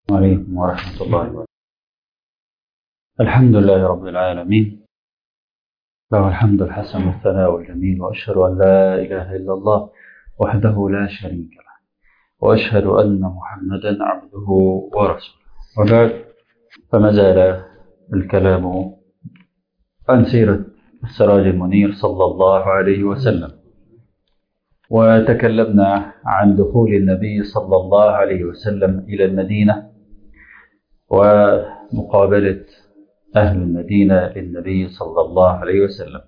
عليكم ورحمة الله وبركاته الحمد لله رب العالمين له الحمد الحسن والثناء الجميل وأشهد أن لا إله إلا الله وحده لا شريك له وأشهد أن محمدا عبده ورسوله وبعد فما زال الكلام عن سيرة السراج المنير صلى الله عليه وسلم وتكلمنا عن دخول النبي صلى الله عليه وسلم إلى المدينة ومقابلة أهل المدينة للنبي صلى الله عليه وسلم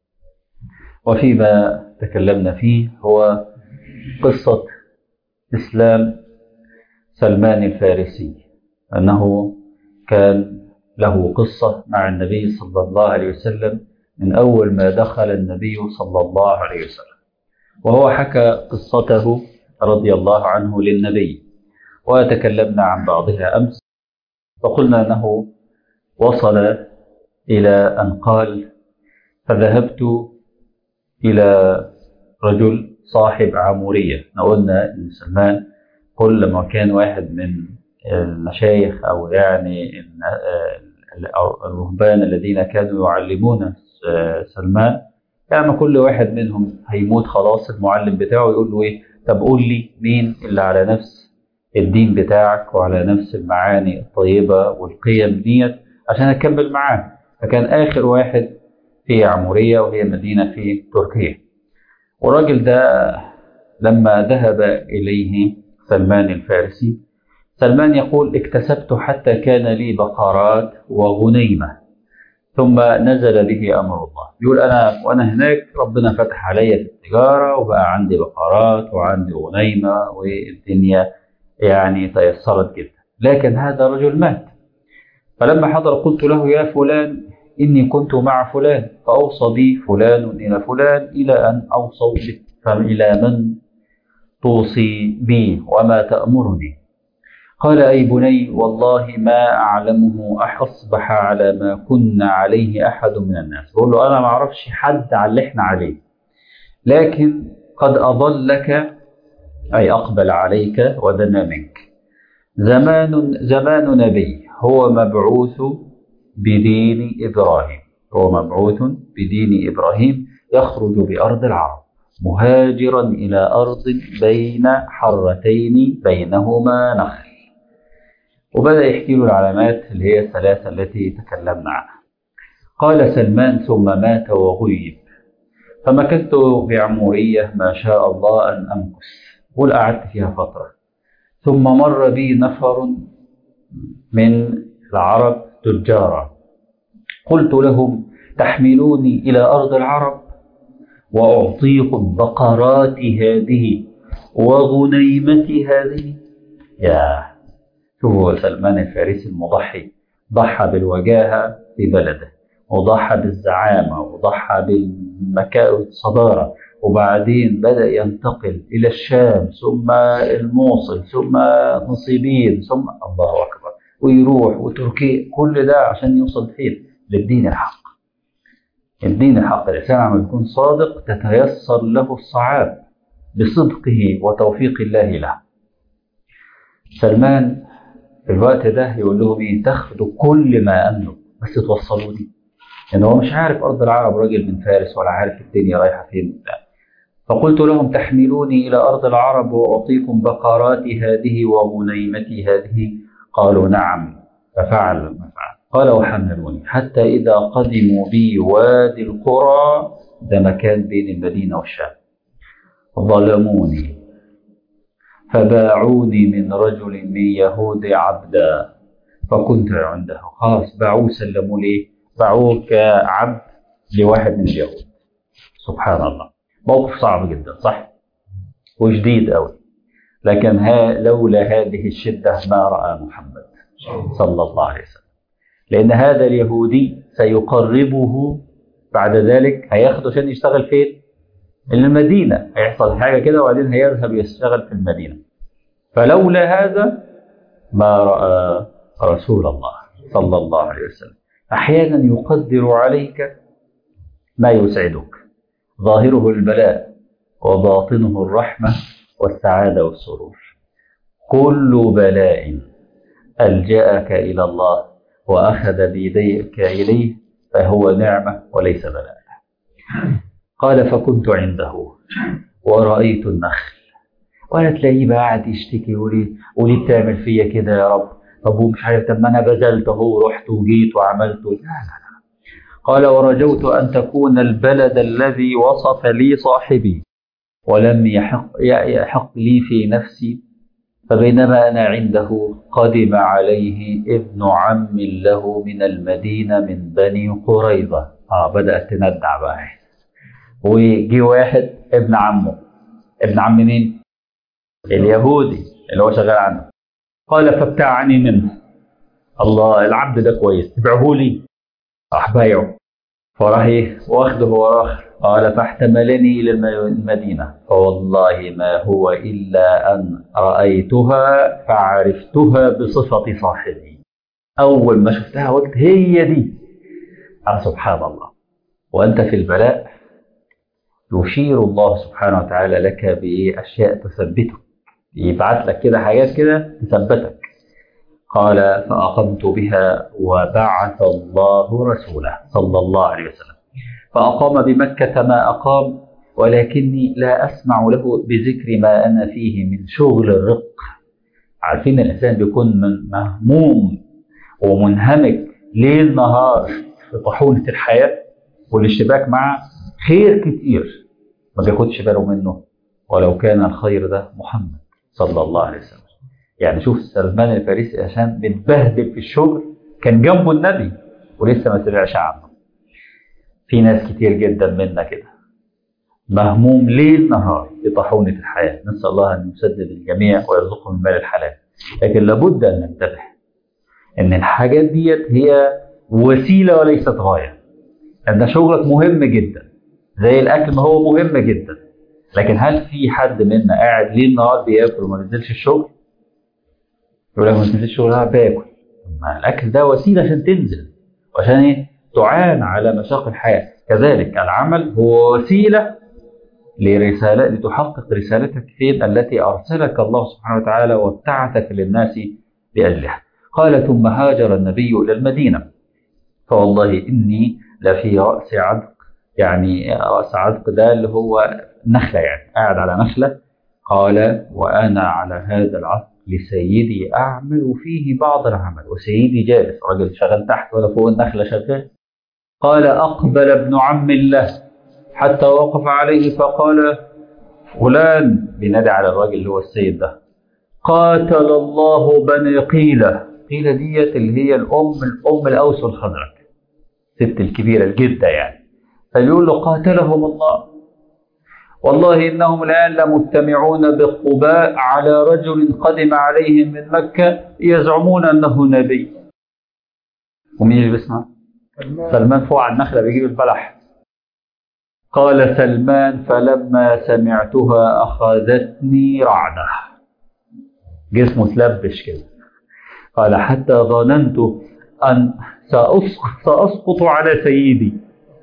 وفيما تكلمنا فيه هو قصة إسلام سلمان الفارسي أنه كان له قصة مع النبي صلى الله عليه وسلم من أول ما دخل النبي صلى الله عليه وسلم وهو حكى قصته رضي الله عنه للنبي وتكلمنا عن بعضها أمس فقلنا أنه وصل إلى أن قال فذهبت إلى رجل صاحب عمورية قلنا إن سلمان كل ما كان واحد من المشايخ أو يعني الرهبان الذين كانوا يعلمون سلمان يعني كل واحد منهم هيموت خلاص المعلم بتاعه يقول له ايه طب قول لي مين اللي على نفس الدين بتاعك وعلى نفس المعاني الطيبة والقيم ديت عشان اكمل معاه فكان اخر واحد في عمورية وهي مدينة في تركيا والراجل ده لما ذهب إليه سلمان الفارسي سلمان يقول اكتسبت حتى كان لي بقرات وغنيمة ثم نزل به أمر الله يقول أنا وأنا هناك ربنا فتح علي في التجارة وبقى عندي بقرات وعندي غنيمة والدنيا يعني تيسرت جدا لكن هذا رجل مات فلما حضر قلت له يا فلان إني كنت مع فلان فأوصى بي فلان إلى فلان إلى أن أوصوا بك فإلى من توصي بي وما تأمرني قال أي بني والله ما أعلمه أصبح على ما كنا عليه أحد من الناس بقول له أنا ما أعرفش حد على اللي احنا عليه لكن قد أضلك أي أقبل عليك ودنا منك زمان زمان نبي هو مبعوث بدين إبراهيم هو مبعوث بدين إبراهيم يخرج بأرض العرب مهاجرا إلى أرض بين حرتين بينهما نخل وبدأ يحكي له العلامات اللي هي الثلاثة التي تكلمنا عنها قال سلمان ثم مات وغيب فمكثت بعمورية ما شاء الله أن أمكث قل قعدت فيها فترة ثم مر بي نفر من العرب تجارا قلت لهم تحملوني إلى أرض العرب وأعطيكم بقرات هذه وغنيمة هذه يا شوفوا سلمان الفارسي المضحي ضحى بالوجاهة في بلده وضحى بالزعامة وضحى بالمكان والصدارة وبعدين بدأ ينتقل إلى الشام ثم الموصل ثم نصيبين ثم الله أكبر ويروح وتركيا كل ده عشان يوصل فين للدين الحق الدين الحق الإنسان عم يكون صادق تتيسر له الصعاب بصدقه وتوفيق الله له سلمان في الوقت ده يقول لهم ايه تاخدوا كل ما املك بس توصلوني لان هو مش عارف ارض العرب راجل من فارس ولا عارف الدنيا رايحه فين وبتاع فقلت لهم تحملوني الى ارض العرب واعطيكم بقراتي هذه وغنيمتي هذه قالوا نعم ففعل ما فعل قال وحملوني حتى اذا قدموا بي وادي القرى ده مكان بين المدينه والشام ظلموني فباعوني من رجل من يهود عبدا فكنت عنده خلاص باعوه سلموا لي باعوه كعبد لواحد من اليهود سبحان الله موقف صعب جدا صح وشديد قوي لكن ها لولا هذه الشدة ما رأى محمد صلى الله عليه وسلم لأن هذا اليهودي سيقربه بعد ذلك هياخده عشان يشتغل فين؟ المدينة هيحصل حاجة كده وبعدين هيذهب يشتغل في المدينة فلولا هذا ما رأى رسول الله صلى الله عليه وسلم أحيانا يقدر عليك ما يسعدك ظاهره البلاء وباطنه الرحمة والسعادة والسرور كل بلاء ألجأك إلى الله وأخذ بيديك إليه فهو نعمة وليس بلاء قال فكنت عنده ورأيت النخل ولا تلاقيه بقى قاعد يشتكي وليه وليه بتعمل فيا كده يا رب طب ومش عارف طب ما انا بذلت اهو ورحت وجيت وعملت لا لا لا قال ورجوت ان تكون البلد الذي وصف لي صاحبي ولم يحق يحق لي في نفسي فبينما انا عنده قدم عليه ابن عم له من المدينه من بني قريظه اه بدات تندع بقى وجي واحد ابن عمه ابن عم مين؟ اليهودي اللي هو شغال عنده قال فابتاعني منه الله العبد ده كويس تبعه لي راح بايعه فراح ايه واخده وراه قال فاحتملني الى المدينه فوالله ما هو الا ان رايتها فعرفتها بصفه صاحبي اول ما شفتها قلت هي دي آه سبحان الله وانت في البلاء يشير الله سبحانه وتعالى لك باشياء تثبتك يبعث لك كده حاجات كده تثبتك قال فأقمت بها وبعث الله رسوله صلى الله عليه وسلم فأقام بمكة ما أقام ولكني لا أسمع له بذكر ما أنا فيه من شغل الرق عارفين الإنسان بيكون من مهموم ومنهمك ليل نهار في طحونة الحياة والاشتباك مع خير كتير ما بياخدش باله منه ولو كان الخير ده محمد صلى الله عليه وسلم يعني شوف سلمان الفارسي عشان متبهدل في الشغل كان جنبه النبي ولسه ما سمعش عنه في ناس كتير جدا منا كده مهموم ليل نهار في طاحونة الحياة نسأل الله أن يسدد الجميع ويرزقهم المال الحلال لكن لابد أن ننتبه أن الحاجات ديت هي وسيلة وليست غاية أن شغلك مهم جدا زي الأكل ما هو مهم جدا لكن هل في حد منا قاعد ليل نهار بياكل وما نزلش الشغل؟ يقول لك ما تنزلش الشغل انا باكل ما الاكل ده وسيله عشان تنزل وعشان ايه؟ تعان على مشاق الحياه كذلك العمل هو وسيله لرسالة لتحقق رسالتك فين التي ارسلك الله سبحانه وتعالى وابتعثك للناس لاجلها. قال ثم هاجر النبي الى المدينه فوالله اني لفي راس عدق يعني راس عدق ده اللي هو نخله يعني قاعد على نخله قال وانا على هذا العدق لسيدي اعمل فيه بعض العمل وسيدي جالس راجل شغال تحت ولا فوق النخله شغال قال اقبل ابن عم الله حتى وقف عليه فقال فلان بينادي على الراجل اللي هو السيد ده قاتل الله بني قيله قيله ديت اللي هي الام الام الاوس والخزرج الست الكبيره الجده يعني فيقول له قاتلهم الله والله إنهم الآن لمجتمعون بقباء على رجل قدم عليهم من مكة يزعمون أنه نبي ومين اللي بيسمع؟ سلمان فوق على النخلة بيجيب البلح قال سلمان فلما سمعتها أخذتني رعدة جسمه تلبش كده قال حتى ظننت أن سأسقط, سأسقط على سيدي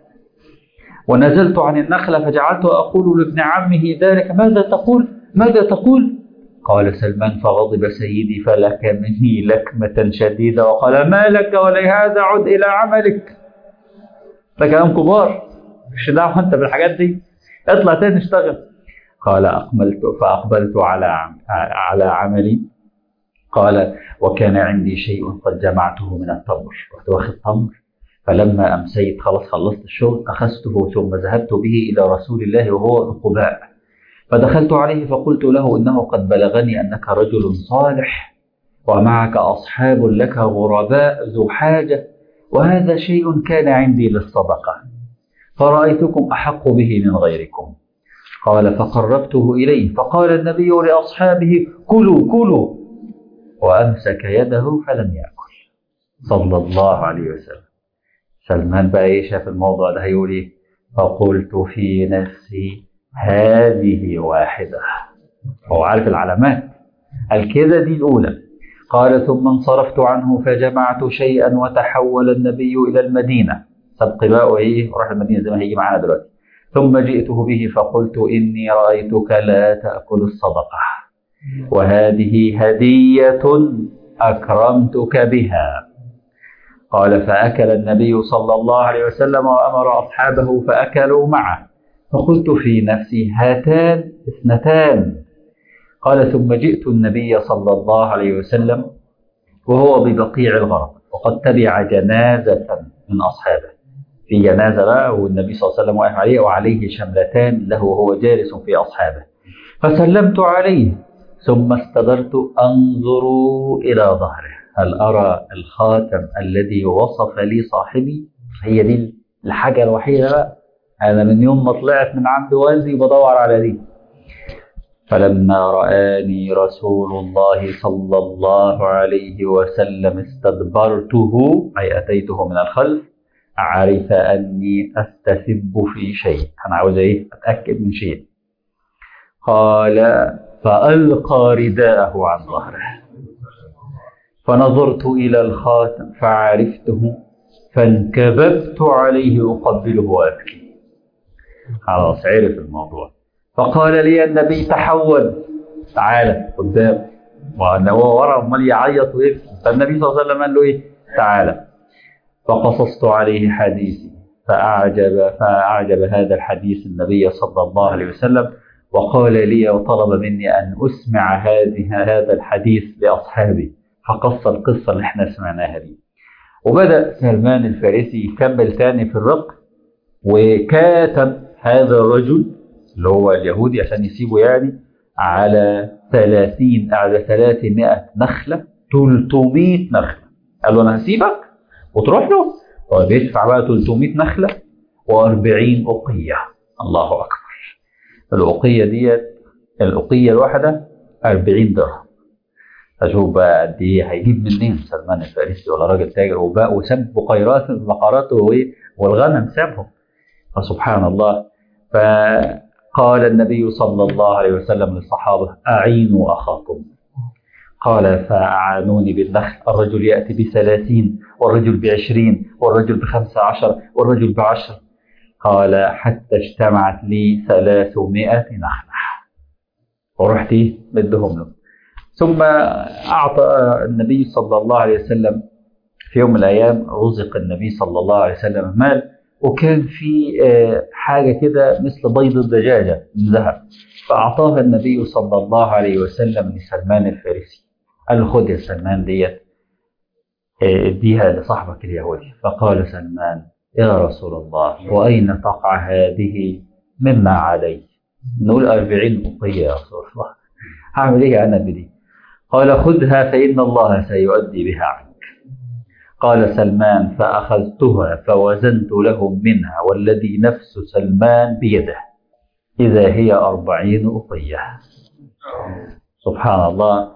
ونزلت عن النخلة فجعلت أقول لابن عمه ذلك ماذا تقول ماذا تقول قال سلمان فغضب سيدي فلك مني لكمة شديدة وقال ما لك ولهذا عد إلى عملك ده كلام كبار مش دعوة أنت بالحاجات دي اطلع تاني اشتغل قال أقبلت فأقبلت على عم على عملي قال وكان عندي شيء قد جمعته من التمر رحت واخد تمر فلما أمسيت خلاص خلصت الشغل أخذته ثم ذهبت به إلى رسول الله وهو القباء فدخلت عليه فقلت له إنه قد بلغني أنك رجل صالح ومعك أصحاب لك غرباء ذو حاجة وهذا شيء كان عندي للصدقة فرأيتكم أحق به من غيركم قال فقربته إليه فقال النبي لأصحابه كلوا كلوا وأمسك يده فلم يأكل صلى الله عليه وسلم سلمان بقى ايه شاف الموضوع ده هيقول ايه فقلت في نفسي هذه واحدة هو عارف العلامات قال كده دي الأولى قال ثم انصرفت عنه فجمعت شيئا وتحول النبي إلى المدينة سبق بقى ايه وراح المدينة زي ما هيجي معانا دلوقتي ثم جئته به فقلت إني رأيتك لا تأكل الصدقة وهذه هدية أكرمتك بها قال فأكل النبي صلى الله عليه وسلم وأمر أصحابه فأكلوا معه فقلت في نفسي هاتان اثنتان قال ثم جئت النبي صلى الله عليه وسلم وهو ببقيع الغرب وقد تبع جنازة من أصحابه في جنازة بقى والنبي صلى الله عليه وسلم واقف عليه وعليه شملتان له وهو جالس في أصحابه فسلمت عليه ثم استدرت أنظر إلى ظهره هل أرى الخاتم الذي وصف لي صاحبي هي دي الحاجة الوحيدة بقى أنا من يوم ما طلعت من عند والدي بدور على دي فلما رآني رسول الله صلى الله عليه وسلم استدبرته أي أتيته من الخلف عرف أني أستسب في شيء أنا عاوز إيه أتأكد من شيء قال فألقى رداءه عن ظهره فنظرت إلى الخاتم فعرفته فانكببت عليه أقبله وأبكي خلاص عرف الموضوع فقال لي النبي تحول تعالى قدام وأنا هو ورا أمال يعيط ويبكي فالنبي صلى الله عليه وسلم قال له إيه تعالى فقصصت عليه حديثي فأعجب فأعجب هذا الحديث النبي صلى الله عليه وسلم وقال لي وطلب مني أن أسمع هذه هذا الحديث لأصحابي فقص القصة اللي احنا سمعناها دي وبدأ سلمان الفارسي يكمل تاني في الرق وكاتب هذا الرجل اللي هو اليهودي عشان يسيبه يعني على 30 على 300 نخلة 300 نخلة قال له أنا هسيبك وتروح له طيب يدفع بقى 300 نخلة و40 أقية الله أكبر الأقية ديت الأقية الواحدة 40 درهم أشوف بقى قد إيه هيجيب منين سلمان الفارسي ولا راجل تاجر وبقى وساب بقيرات البقرات والغنم سابهم فسبحان الله فقال النبي صلى الله عليه وسلم للصحابة أعينوا أخاكم قال فأعانوني بالنخل الرجل يأتي بثلاثين والرجل بعشرين والرجل بخمسة عشر والرجل بعشر قال حتى اجتمعت لي ثلاثمائة نخلة ورحت بدهم له ثم أعطى النبي صلى الله عليه وسلم في يوم من الأيام رزق النبي صلى الله عليه وسلم مال وكان في حاجة كده مثل بيض الدجاجة من ذهب فأعطاها النبي صلى الله عليه وسلم لسلمان الفارسي قال له خد يا سلمان ديت اديها لصاحبك اليهودي فقال سلمان يا رسول الله وأين تقع هذه مما علي نقول أربعين أقية يا رسول الله هعمل إيه أنا بدي قال خذها فإن الله سيؤدي بها عنك قال سلمان فأخذتها فوزنت له منها والذي نفس سلمان بيده إذا هي أربعين أقية سبحان الله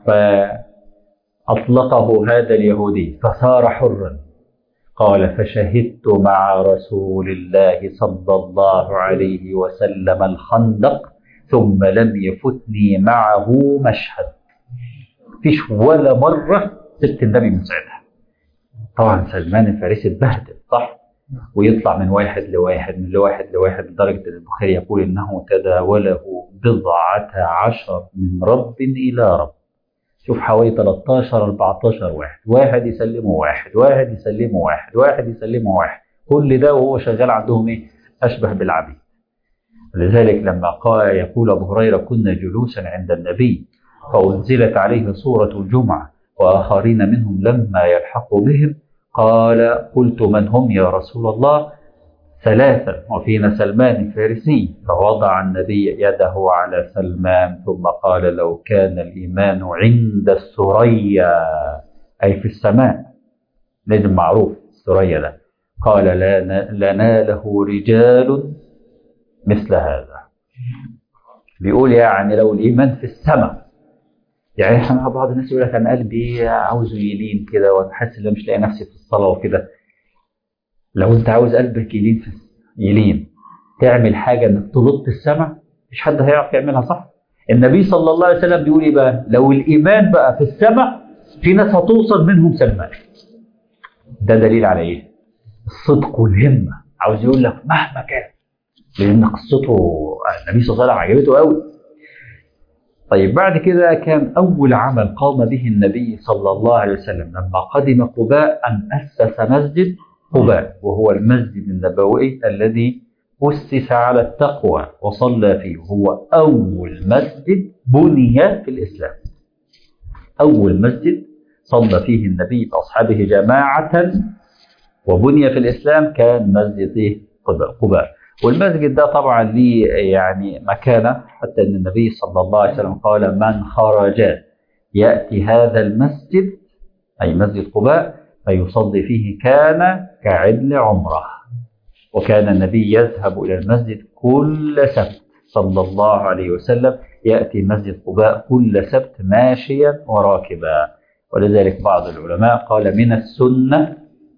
فأطلقه هذا اليهودي فصار حرا قال فشهدت مع رسول الله صلى الله عليه وسلم الخندق ثم لم يفتني معه مشهد فيش ولا مرة سبت النبي من ساعتها طبعا سلمان الفارسي اتبهدل صح ويطلع من واحد لواحد من لواحد لواحد لدرجة أن البخاري يقول إنه تداوله بضعة عشر من رب إلى رب شوف حوالي 13 14 واحد واحد يسلمه واحد واحد يسلمه واحد واحد يسلمه واحد كل ده وهو شغال عندهم ايه اشبه بالعبيد لذلك لما قال يقول ابو هريره كنا جلوسا عند النبي فانزلت عليه سوره الجمعه واخرين منهم لما يلحق بهم قال قلت من هم يا رسول الله ثلاثة وفينا سلمان الفارسي فوضع النبي يده على سلمان ثم قال لو كان الإيمان عند الثريا أي في السماء نجم معروف الثريا ده قال لناله رجال مثل هذا بيقول يعني لو الإيمان في السماء يعني احنا بعض الناس يقول لك انا قلبي عاوزه يلين كده وانا حاسس ان مش لاقي نفسي في الصلاه وكده لو انت عاوز قلبك يلين في يلين تعمل حاجه انك تلط السماء مش حد هيعرف يعملها صح النبي صلى الله عليه وسلم بيقول ايه بقى لو الايمان بقى في السماء في ناس هتوصل منهم سلمان ده دليل على ايه الصدق والهمه عاوز يقول لك مهما كان لان قصته النبي صلى الله عليه وسلم عجبته قوي طيب بعد كده كان أول عمل قام به النبي صلى الله عليه وسلم لما قدم قباء أن أسس مسجد قباء وهو المسجد النبوي الذي أسس على التقوى وصلى فيه هو أول مسجد بني في الإسلام أول مسجد صلى فيه النبي بأصحابه جماعة وبني في الإسلام كان مسجد قباء قباء والمسجد ده طبعا ليه يعني مكانة حتى أن النبي صلى الله عليه وسلم قال من خرج يأتي هذا المسجد أي مسجد قباء فيصلي فيه كان كعدل عمره وكان النبي يذهب إلى المسجد كل سبت صلى الله عليه وسلم يأتي مسجد قباء كل سبت ماشيا وراكبا ولذلك بعض العلماء قال من السنة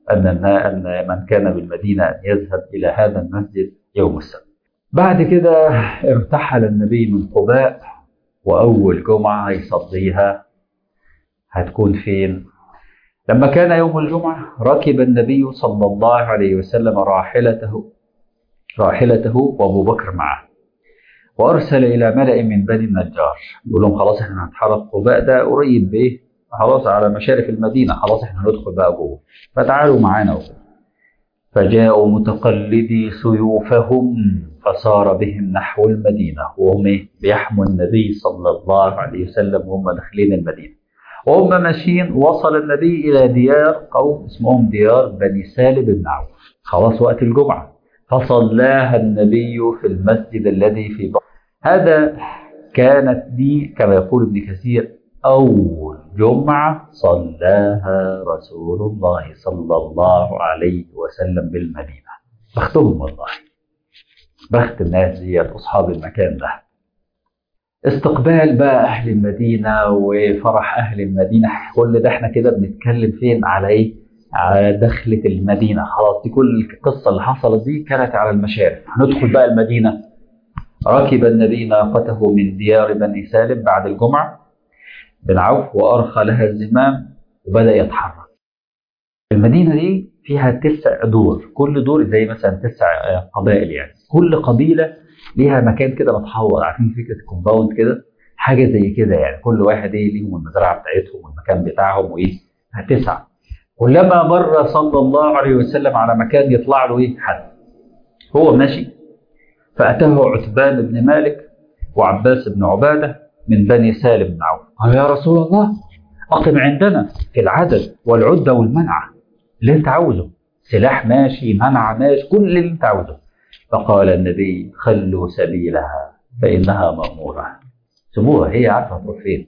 أن من كان بالمدينة أن يذهب إلى هذا المسجد يوم السبت بعد كده ارتحل النبي من قباء وأول جمعة هيصليها هتكون فين؟ لما كان يوم الجمعة ركب النبي صلى الله عليه وسلم راحلته راحلته وأبو بكر معه وأرسل إلى ملأ من بني النجار يقول لهم خلاص احنا هنتحرك قباء ده قريب بإيه؟ خلاص على مشارف المدينة خلاص احنا هندخل بقى جوه فتعالوا معانا وكده فجاءوا متقلدي سيوفهم فصار بهم نحو المدينة وهم ايه؟ بيحموا النبي صلى الله عليه وسلم وهم داخلين المدينة وهم ماشيين وصل النبي إلى ديار قوم اسمهم ديار بني سالم بن عوف خلاص وقت الجمعة فصلاها النبي في المسجد الذي في بطن هذا كانت دي كما يقول ابن كثير أول جمعة صلاها رسول الله صلى الله عليه وسلم بالمدينة بختهم والله بخت الناس ديت أصحاب المكان ده استقبال بقى أهل المدينة وفرح أهل المدينة كل ده احنا كده بنتكلم فين على إيه؟ على دخلة المدينة خلاص دي كل القصة اللي حصلت دي كانت على المشارف هندخل بقى المدينة ركب النبي ناقته من ديار بني سالم بعد الجمعة بن عوف وأرخى لها الزمام وبدأ يتحرك المدينة دي فيها تسع دور كل دور زي مثلا تسع قبائل يعني كل قبيلة ليها مكان كده متحوط عارفين فكرة كومباوند كده حاجة زي كده يعني كل واحد ايه ليهم المزرعة بتاعتهم والمكان بتاعهم وايه تسعة كلما مر صلى الله عليه وسلم على مكان يطلع له ايه حد هو ماشي فأتاه عتبان بن مالك وعباس بن عبادة من بني سالم بن عوف قال يا رسول الله أقم عندنا في العدد والعدة والمنعة اللي انت عاوزه سلاح ماشي منع ماشي كل اللي انت عاوزه فقال النبي خلوا سبيلها فإنها مأمورة سيبوها هي عارفة تروح فين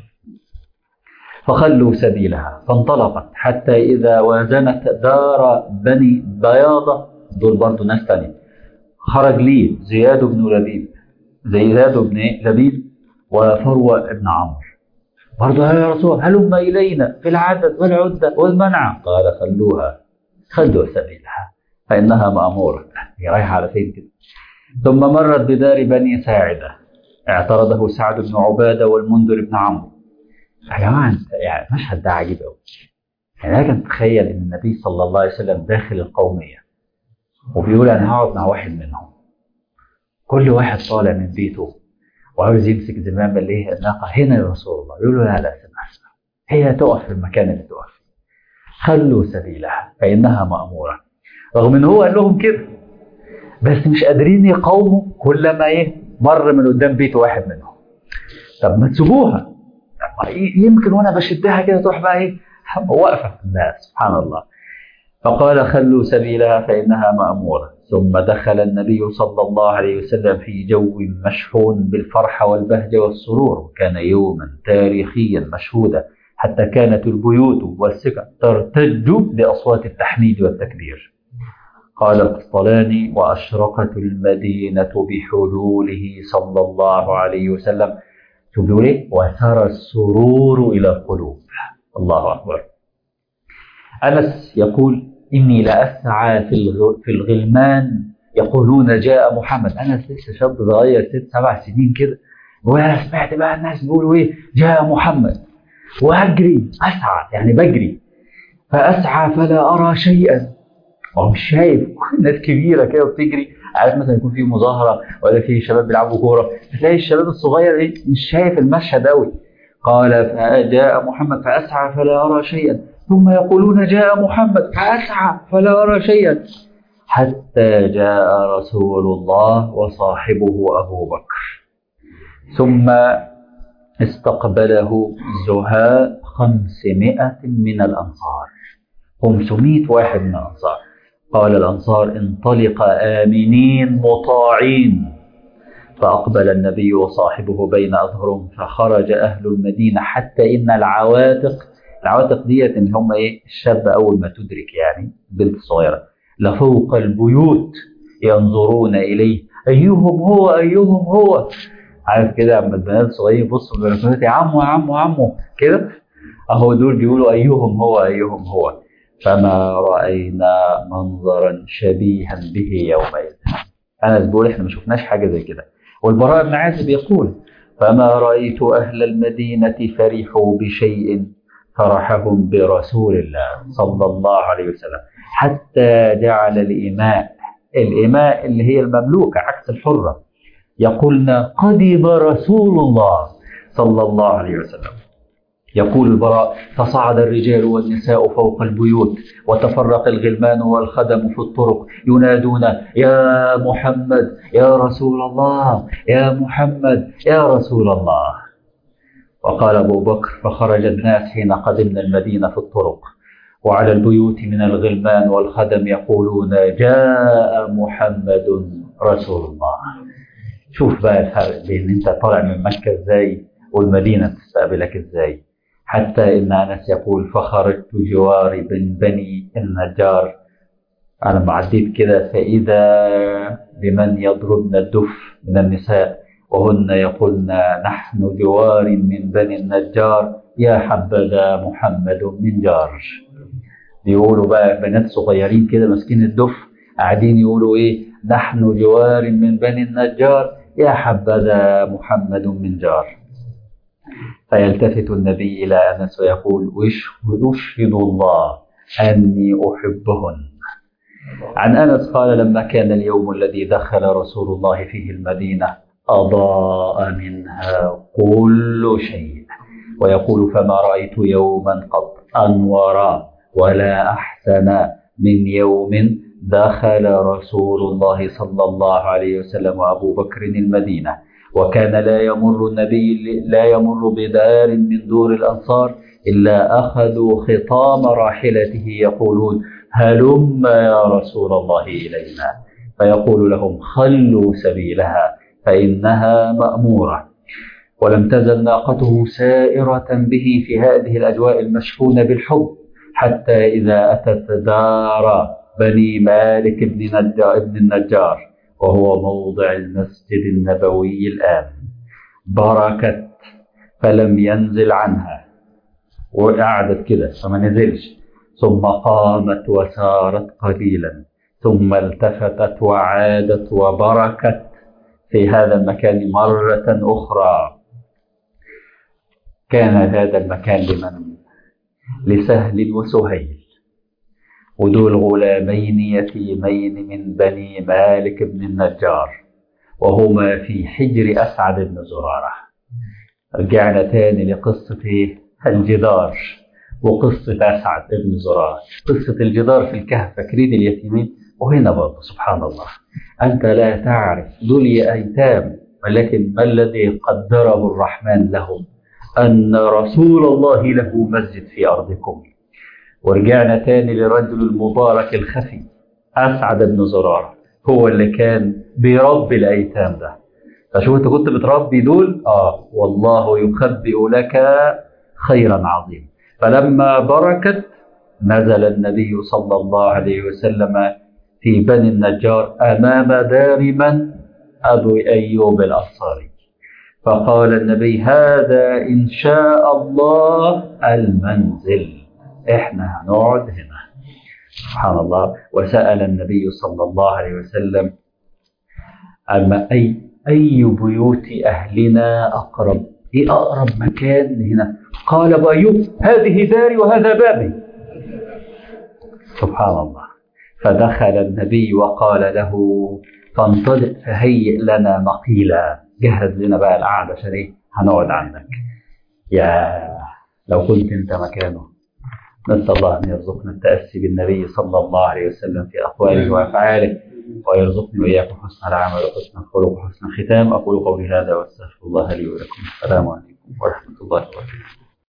فخلوا سبيلها فانطلقت حتى إذا وازنت دار بني بياضة دول برضو ناس تانية خرج لي زياد بن لبيب زياد بن لبيب وفروة بن عمرو برضه يا رسول هلم إلينا في العدد والعدة والمنع قال خلوها خلوا سبيلها فإنها مأمورة هي رايحة على فين كده ثم مرت بدار بني ساعدة اعترضه سعد بن عبادة والمنذر بن عمرو يا جماعة يعني المشهد ده عجيب قوي يعني لكن تخيل ان النبي صلى الله عليه وسلم داخل القومية وبيقول انا هقعد مع واحد منهم كل واحد طالع من بيته وعاوز يمسك زمام اللي هي الناقة هنا يا رسول الله يقول له لا لا سمع اسمع هي تقف في المكان اللي تقف فيه خلوا سبيلها فإنها مأمورة رغم ان هو قال لهم كده بس مش قادرين يقاوموا كل ما ايه مر من قدام بيت واحد منهم طب ما تسيبوها يمكن وانا بشدها كده تروح بقى ايه واقفه لا سبحان الله فقال خلوا سبيلها فانها ماموره ثم دخل النبي صلى الله عليه وسلم في جو مشحون بالفرحه والبهجه والسرور وكان يوما تاريخيا مشهودا حتى كانت البيوت والسكن ترتج باصوات التحميد والتكبير قال القسطلاني واشرقت المدينه بحلوله صلى الله عليه وسلم شو بيقول ايه؟ وسار السرور الى القلوب الله اكبر انس يقول اني لاسعى في في الغلمان يقولون جاء محمد انس لسه شاب صغير ست سبع سنين كده وانا سمعت بقى الناس بيقولوا ايه جاء محمد واجري اسعى يعني بجري فاسعى فلا ارى شيئا ومش شايف ناس كبيره كده بتجري عارف مثلا يكون في مظاهره ولا في شباب بيلعبوا كوره تلاقي الشباب الصغير ايه مش شايف المشهد قوي قال فجاء محمد فاسعى فلا ارى شيئا ثم يقولون جاء محمد فاسعى فلا ارى شيئا حتى جاء رسول الله وصاحبه ابو بكر ثم استقبله زهاء خمسمائة من الأنصار خمسمائة واحد من الأنصار قال الأنصار انطلق آمنين مطاعين فأقبل النبي وصاحبه بين أظهرهم فخرج أهل المدينة حتى إن العواتق العواتق ديت إن هم إيه الشاب أول ما تدرك يعني بنت صغيرة لفوق البيوت ينظرون إليه أيهم هو أيهم هو عارف كده اما البنات الصغيرين يبصوا في البلكونات يا عمو يا عمو يا عمو كده اهو دول بيقولوا ايهم هو ايهم هو فما راينا منظرا شبيها به يومئذ انس بيقول احنا ما شفناش حاجه زي كده والبراء بن عازب يقول فما رايت اهل المدينه فرحوا بشيء فرحهم برسول الله صلى الله عليه وسلم حتى جعل الاماء الاماء اللي هي المملوكه عكس الحره يقولن قدم رسول الله صلى الله عليه وسلم يقول البراء فصعد الرجال والنساء فوق البيوت وتفرق الغلمان والخدم في الطرق ينادون يا محمد يا رسول الله يا محمد يا رسول الله وقال أبو بكر فخرج الناس حين قدمنا المدينة في الطرق وعلى البيوت من الغلمان والخدم يقولون جاء محمد رسول الله شوف بقى الفرق بين انت طالع من مكة ازاي والمدينة تستقبلك ازاي حتى ان انس يقول فخرجت جواري بن بني النجار انا ما عديت كده فاذا بمن يضربن الدف من النساء وهن يقولن نحن جوار من بني النجار يا حبذا محمد من جار بيقولوا بقى بنات صغيرين كده ماسكين الدف قاعدين يقولوا ايه نحن جوار من بني النجار يا حبذا محمد من جار فيلتفت النبي إلى أنس ويقول أشهد الله أني أحبهن عن أنس قال لما كان اليوم الذي دخل رسول الله فيه المدينة أضاء منها كل شيء ويقول فما رأيت يوما قط أنور ولا أحسن من يوم دخل رسول الله صلى الله عليه وسلم وابو بكر المدينه وكان لا يمر النبي لا يمر بدار من دور الانصار الا اخذوا خطام راحلته يقولون هلم يا رسول الله الينا فيقول لهم خلوا سبيلها فانها ماموره ولم تزل ناقته سائره به في هذه الاجواء المشحونه بالحب حتى اذا اتت دار بني مالك بن نجار ابن النجار وهو موضع المسجد النبوي الآن بركت فلم ينزل عنها وقعدت كده فما نزلش ثم قامت وسارت قليلا ثم التفتت وعادت وبركت في هذا المكان مرة أخرى كان هذا المكان لمن لسهل وسهيل ودول غلامين يتيمين من بني مالك بن النجار وهما في حجر أسعد بن زرارة رجعنا تاني لقصة إيه؟ الجدار وقصة أسعد بن زرارة قصة الجدار في الكهف فاكرين اليتيمين وهنا برضه سبحان الله أنت لا تعرف دول أيتام ولكن ما الذي قدره الرحمن لهم أن رسول الله له مسجد في أرضكم ورجعنا تاني لرجل المبارك الخفي أسعد بن زرارة هو اللي كان بيربي الأيتام ده فشوف أنت كنت بتربي دول آه والله يخبئ لك خيرا عظيما فلما بركت نزل النبي صلى الله عليه وسلم في بني النجار أمام دار من أبو أيوب الأنصاري فقال النبي هذا إن شاء الله المنزل إحنا هنقعد هنا سبحان الله وسأل النبي صلى الله عليه وسلم أما أي أي بيوت أهلنا أقرب إيه أقرب مكان هنا قال أبو أيوب هذه داري وهذا بابي سبحان الله فدخل النبي وقال له فانطلق فهيئ لنا مقيلا جهز لنا بقى القعده عشان ايه هنقعد عندك يا لو كنت انت مكانه نسال الله ان يرزقنا التاسي بالنبي صلى الله عليه وسلم في اقواله وافعاله ويرزقني واياكم حسن العمل وحسن الخلق وحسن الختام اقول قولي هذا واستغفر الله لي ولكم السلام عليكم ورحمه الله وبركاته